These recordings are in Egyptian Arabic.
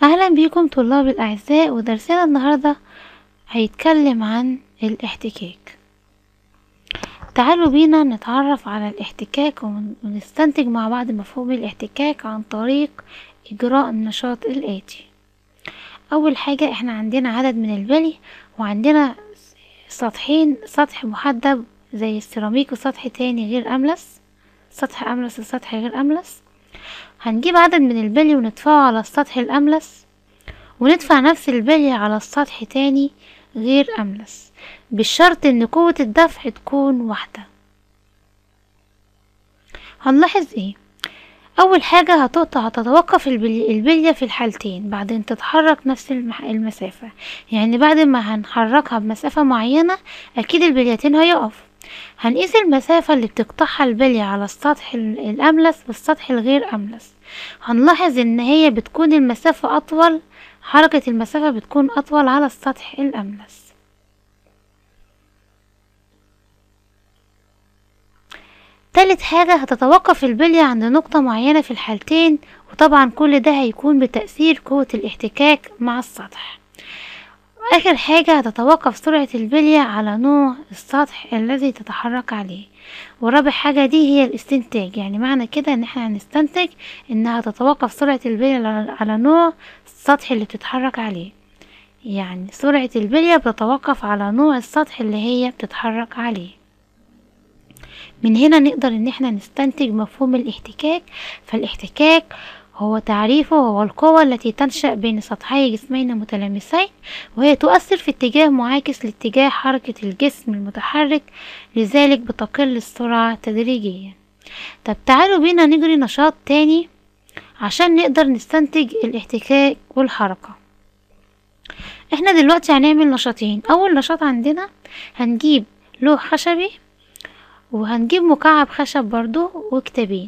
أهلا بيكم طلاب الأعزاء ودرسنا النهاردة هيتكلم عن الاحتكاك تعالوا بينا نتعرف على الاحتكاك ون- ونستنتج مع بعض مفهوم الاحتكاك عن طريق إجراء النشاط الآتي أول حاجة احنا عندنا عدد من البلي وعندنا سطحين سطح محدب زي السيراميك وسطح تاني غير أملس سطح أملس وسطح غير أملس هنجيب عدد من البلي وندفعه على السطح الأملس وندفع نفس البلي على السطح تاني غير أملس بالشرط ان قوة الدفع تكون واحدة هنلاحظ ايه اول حاجة هتقطع هتتوقف البلي البلية في الحالتين بعدين تتحرك نفس المح- المسافة يعني بعد ما هنحركها بمسافة معينة اكيد البليتين هيقف هنقيس المسافة اللي بتقطعها البلية على السطح ال- الأملس والسطح الغير أملس هنلاحظ إن هي بتكون المسافة أطول حركة المسافة بتكون أطول على السطح الأملس تالت حاجة هتتوقف البلية عند نقطة معينة في الحالتين وطبعا كل ده هيكون بتأثير قوة الاحتكاك مع السطح آخر حاجة هتتوقف سرعة البلية على نوع السطح الذي تتحرك عليه ورابع حاجة دي هي الاستنتاج يعني معنى كده ان احنا هنستنتج انها تتوقف سرعة البلية على- على نوع السطح اللي بتتحرك عليه يعني سرعة البلية بتتوقف على نوع السطح اللي هي بتتحرك عليه من هنا نقدر ان احنا نستنتج مفهوم الاحتكاك فالاحتكاك هو تعريفه هو القوة التي تنشأ بين سطحي جسمين متلامسين وهي تؤثر في اتجاه معاكس لاتجاه حركة الجسم المتحرك لذلك بتقل السرعة تدريجيا طب تعالوا بينا نجري نشاط تاني عشان نقدر نستنتج الاحتكاك والحركة احنا دلوقتي هنعمل نشاطين اول نشاط عندنا هنجيب لوح خشبي وهنجيب مكعب خشب برضو وكتابين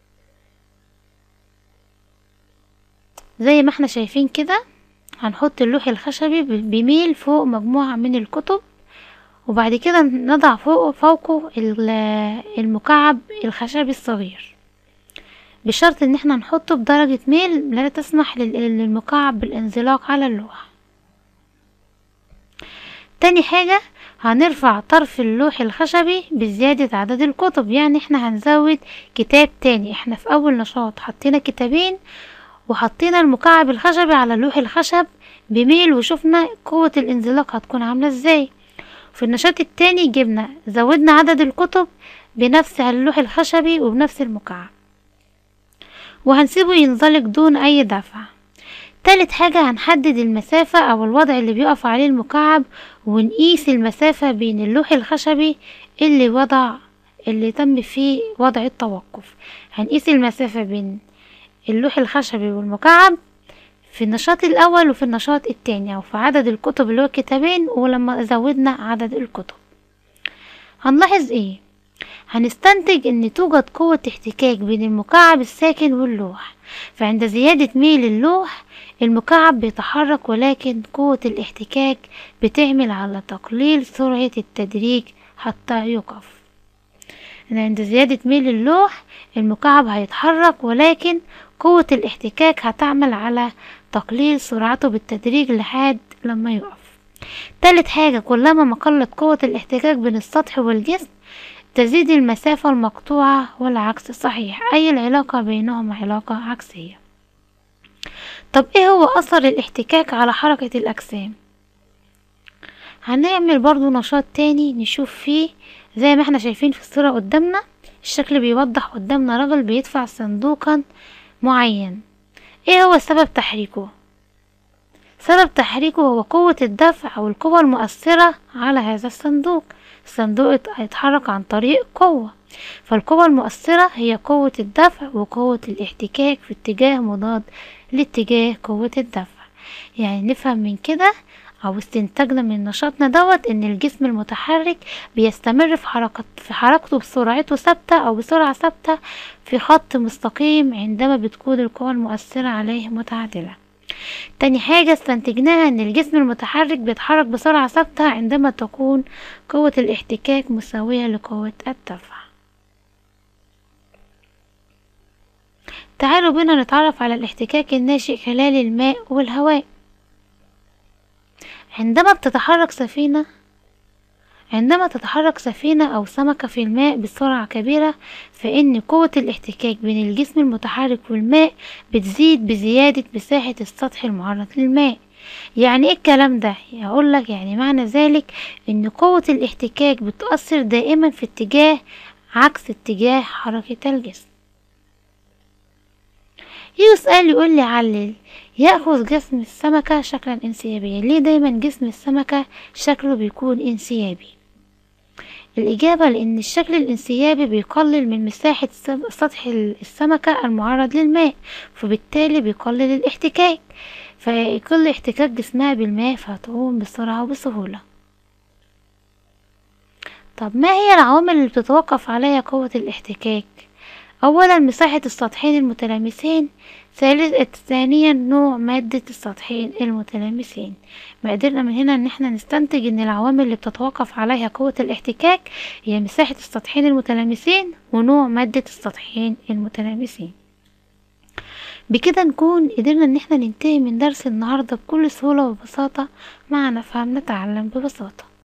زي ما احنا شايفين كده هنحط اللوح الخشبي ب- بميل فوق مجموعة من الكتب وبعد كده نضع فوقه فوقه ال- المكعب الخشبي الصغير بشرط ان احنا نحطه بدرجة ميل لا تسمح لل- للمكعب بالانزلاق على اللوح تاني حاجة هنرفع طرف اللوح الخشبي بزيادة عدد الكتب يعني احنا هنزود كتاب تاني احنا في اول نشاط حطينا كتابين وحطينا المكعب الخشبي على اللوح الخشب بميل وشفنا قوة الانزلاق هتكون عاملة ازاي في النشاط التاني جبنا زودنا عدد الكتب بنفس اللوح الخشبي وبنفس المكعب وهنسيبه ينزلق دون اي دفع تالت حاجة هنحدد المسافة أو الوضع اللي بيقف عليه المكعب ونقيس المسافة بين اللوح الخشبي اللي وضع اللي تم فيه وضع التوقف هنقيس المسافة بين اللوح الخشبي والمكعب في النشاط الأول وفي النشاط التاني أو في عدد الكتب اللي هو كتابين ولما زودنا عدد الكتب هنلاحظ ايه هنستنتج ان توجد قوة احتكاك بين المكعب الساكن واللوح فعند زيادة ميل اللوح المكعب بيتحرك ولكن قوة الاحتكاك بتعمل على تقليل سرعة التدريج حتى يقف إن عند زيادة ميل اللوح المكعب هيتحرك ولكن قوة الاحتكاك هتعمل على تقليل سرعته بالتدريج لحد لما يقف تالت حاجة كلما ما قلت قوة الاحتكاك بين السطح والجسم تزيد المسافة المقطوعة والعكس صحيح أي العلاقة بينهما علاقة عكسية طب ايه هو أثر الاحتكاك على حركة الأجسام هنعمل برضو نشاط تاني نشوف فيه زي ما احنا شايفين في الصورة قدامنا الشكل بيوضح قدامنا راجل بيدفع صندوقا معين ايه هو سبب تحريكه سبب تحريكه هو قوة الدفع أو القوة المؤثرة على هذا الصندوق الصندوق هيتحرك عن طريق قوة فالقوة المؤثرة هي قوة الدفع وقوة الاحتكاك في اتجاه مضاد لاتجاه قوة الدفع يعني نفهم من كده أو استنتجنا من نشاطنا دوت إن الجسم المتحرك بيستمر في حركة في حركته بسرعته ثابتة أو بسرعة ثابتة في خط مستقيم عندما بتكون القوى المؤثرة عليه متعادلة تاني حاجة استنتجناها ان الجسم المتحرك بيتحرك بسرعة ثابتة عندما تكون قوة الاحتكاك مساوية لقوة الدفع تعالوا بينا نتعرف على الاحتكاك الناشئ خلال الماء والهواء عندما بتتحرك سفينة عندما تتحرك سفينة أو سمكة في الماء بسرعة كبيرة فإن قوة الاحتكاك بين الجسم المتحرك والماء بتزيد بزيادة مساحة السطح المعرض للماء يعني ايه الكلام ده يقول لك يعني معنى ذلك ان قوة الاحتكاك بتؤثر دائما في اتجاه عكس اتجاه حركة الجسم يجي سؤال يقول لي علل يأخذ جسم السمكة شكلا انسيابيا ليه دايما جسم السمكة شكله بيكون انسيابي الإجابة لأن الشكل الانسيابي بيقلل من مساحة سطح السمكة المعرض للماء فبالتالي بيقلل الاحتكاك فيقل احتكاك جسمها بالماء فهتعوم بسرعة وبسهولة طب ما هي العوامل اللي بتتوقف عليها قوة الاحتكاك اولا مساحة السطحين المتلامسين ثانيا نوع مادة السطحين المتلامسين ما قدرنا من هنا ان احنا نستنتج ان العوامل اللي بتتوقف عليها قوة الاحتكاك هي مساحة السطحين المتلامسين ونوع مادة السطحين المتلامسين بكده نكون قدرنا ان احنا ننتهي من درس النهاردة بكل سهولة وبساطة معنا فهم نتعلم ببساطة